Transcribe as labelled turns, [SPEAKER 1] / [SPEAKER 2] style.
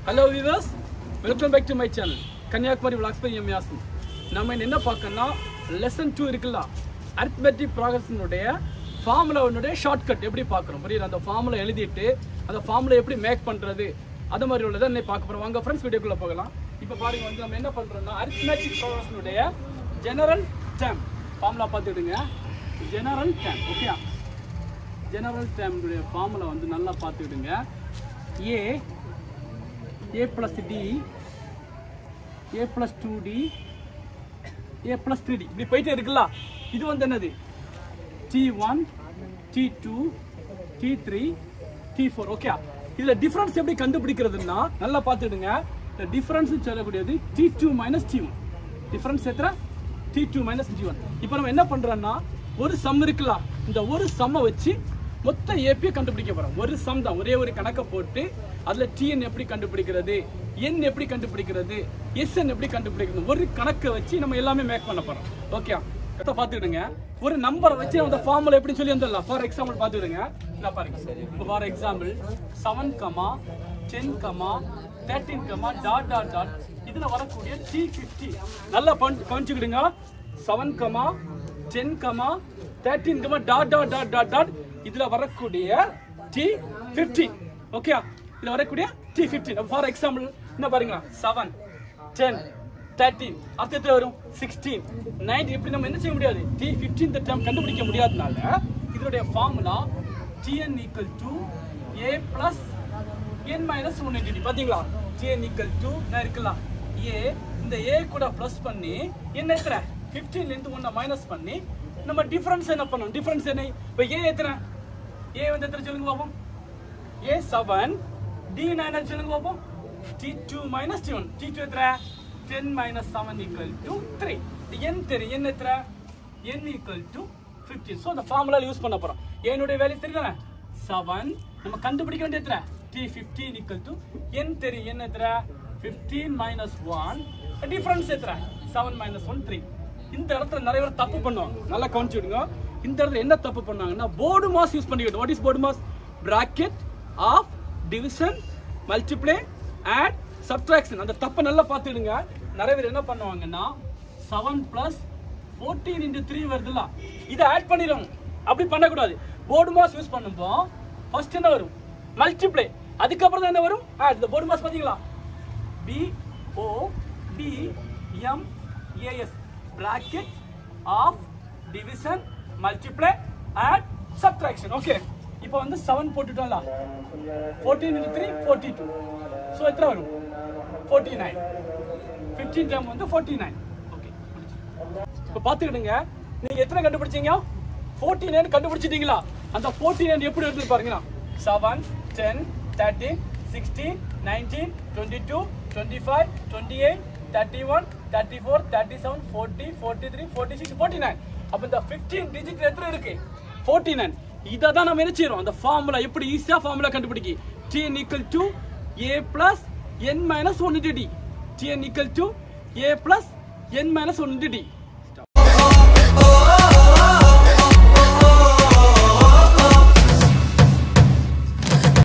[SPEAKER 1] hello viewers welcome back to my channel Kanyakumari vlogs by M Yasan நம்ம இன்ன என்ன பார்க்கணும்னா லெசன் டூ இருக்குல்ல அரித்மெட்டிக் ப்ராக்ரஸினுடைய ஃபார்முலாவுடைய ஷார்ட்கட் எப்படி பார்க்குறோம் புரியுது அந்த ஃபார்முலா எழுதிட்டு அந்த ஃபார்முலா எப்படி மேக் பண்ணுறது அது மாதிரி உள்ளதை இன்னைக்கு பார்க்க போகிறோம் வாங்க ஃப்ரெண்ட்ஸ் வீடியோக்குள்ளே போகலாம் இப்போ பாருங்க வந்து நம்ம என்ன பண்ணுறோம்னா அரித்மெட்டிக் ப்ராக்ரஸினுடைய ஜெனரல் டேம் ஃபார்முலா பார்த்துடுங்க ஜெனரல் டேம் ஓகே ஜெனரல் டேமுடைய ஃபார்முலா வந்து நல்லா பார்த்துக்கிடுங்க a a plus d a plus two d a plus three d இப்படி போயிட்டே இருக்குல்ல இது வந்து என்னது d one d two d three d four okay இதில் டிஃப்ரென்ஸ் எப்படி கண்டுபிடிக்கிறதுன்னா நல்லா பார்த்துடுங்க இந்த டிஃப்ரென்ஸ் சொல்லக்கூடியது d two minus d one difference எத்தனை d two minus d one இப்போ நம்ம என்ன பண்ணுறோன்னா ஒரு சம் இருக்குல்ல இந்த ஒரு சம்மை வச்சு மொத்த ஏபியை கண்டுபிடிக்க போறோம் ஒரு சம் தான் ஒரே ஒரு கணக்கை போட்டு அதுல டிஎன் எப்படி கண்டுபிடிக்கிறது என் எப்படி கண்டுபிடிக்கிறது எஸ்என் எப்படி கண்டுபிடிக்கிறது ஒரு கணக்கை வச்சு நம்ம எல்லாமே மேக் பண்ண போறோம் ஓகே கரெக்டாக பார்த்துக்கிடுங்க ஒரு நம்பரை வச்சு அந்த ஃபார்முலா எப்படி சொல்லி வந்துடலாம் ஃபார் எக்ஸாம்பிள் பார்த்துக்கிடுங்க நான் பாருங்க இப்போ for example seven comma ten comma thirteen comma dot dot dot இதுல வரக்கூடிய டி ஃபிஃப்டி நல்லா கவனிச்சுக்கிடுங்க seven comma ten comma thirteen comma dot dot dot dot dot இதுல வரக்கூடிய டி ஃபிஃப்டீன் ஓகே இதுல வரக்கூடிய டி ஃபிஃப்டீன் ஃபார் எக்ஸாம்பிள் என்ன பாருங்க செவன் டென் தேர்ட்டீன் அடுத்தது வரும் சிக்ஸ்டீன் நைன்டீன் இப்படி நம்ம என்ன செய்ய முடியாது டி ஃபிஃப்டீன் டேர்ம் கண்டுபிடிக்க முடியாதனால இதனுடைய formula TN equal to a plus n minus one eighty பாத்தீங்களா ஜேன் ஈக்குவல் டு நான் இருக்கலாம் ஏ இந்த ஏ கூட ப்ளஸ் பண்ணி என்ன எத்தனை ஃபிஃப்டீன்ல இருந்து ஒன்னை மைனஸ் பண்ணி நம்ம டிஃபரன்ஸ் என்ன பண்ணணும் டிஃபரன்ஸ் என்ன இப்போ ஏ எத்தனை ஏ வந்து எத்தனை சொல்லுங்க பார்ப்போம் ஏ செவன் டி நைன் சொல்லுங்க பார்ப்போம் d two minus d one d two எத்தனை ten minus seven equal to three n தெரியும் என் எத்தனை n equal to fifteen so அந்த ஃபார்முலா யூஸ் பண்ண போகிறோம் என்னுடைய வேல்யூ தெரியுதானே செவன் நம்ம கண்டுபிடிக்க வேண்டிய எத்தனை d fifteen equal to n தெரியும் என்ன எத்தனை ஃபிஃப்டீன் மைனஸ் ஒன் டிஃபரன்ஸ் எத்தனை செவன் மைனஸ் ஒன் த்ரீ இந்த இடத்துல நிறைய பேர் தப்பு பண்ணுவாங்க நல்லா கவனிச்சு விடுங்க இந்த இடத்துல என்ன தப்பு பண்ணாங்கன்னா போர்டு மாஸ் யூஸ் பண்ணிக்கிட்டு what is BODMAS bracket of division multiply add subtraction அந்த தப்பை நல்லா பார்த்துடுங்க நிறைய பேர் என்ன பண்ணுவாங்கன்னா seven plus fourteen into three வருதுல்ல இதை ஆட் பண்ணிடும் அப்படி பண்ணக்கூடாது போர்டு மாஸ் யூஸ் பண்ணும்போ ஃபர்ஸ்ட் என்ன வரும் மல்டிப்ளை அதுக்கப்புறம் தான் என்ன வரும் ஆட் இந்த போர்டு மாஸ் பார்த்தீங்களா B O D M A S bracket of division multiply add subtraction okay இப்போ வந்து seven போட்டுட்டோம்ல fourteen into three forty two so எத்தனை வரும் ஃபோர்ட்டி நைன் ஃபிஃப்டீன் டைம் வந்து ஃபோர்ட்டி நைன் ஓகே இப்போ பார்த்துக்கிடுங்க நீங்க எத்தனை கண்டுபிடிச்சீங்க ஃபோர்ட்டி நைன் கண்டுபிடிச்சிட்டீங்களா அந்த ஃபோர்ட்டி நைன் எப்படி இருந்து பாருங்களா seven ten thirteen sixteen nineteen twenty two twenty five twenty eight thirty one thirty four thirty seven forty forty three forty six forty nine அப்போ இந்த ஃபிஃப்டீன் டிஜிட் எத்தனை இருக்கு ஃபோர்ட்டி நைன் இதை தான் நம்ம என்ன செய்யறோம் அந்த ஃபார்முலா எப்படி ஈஸியாக ஃபார்முலா கண்டுபிடிக்கி TN equal to a plus n minus one d TN equal to a plus n minus one D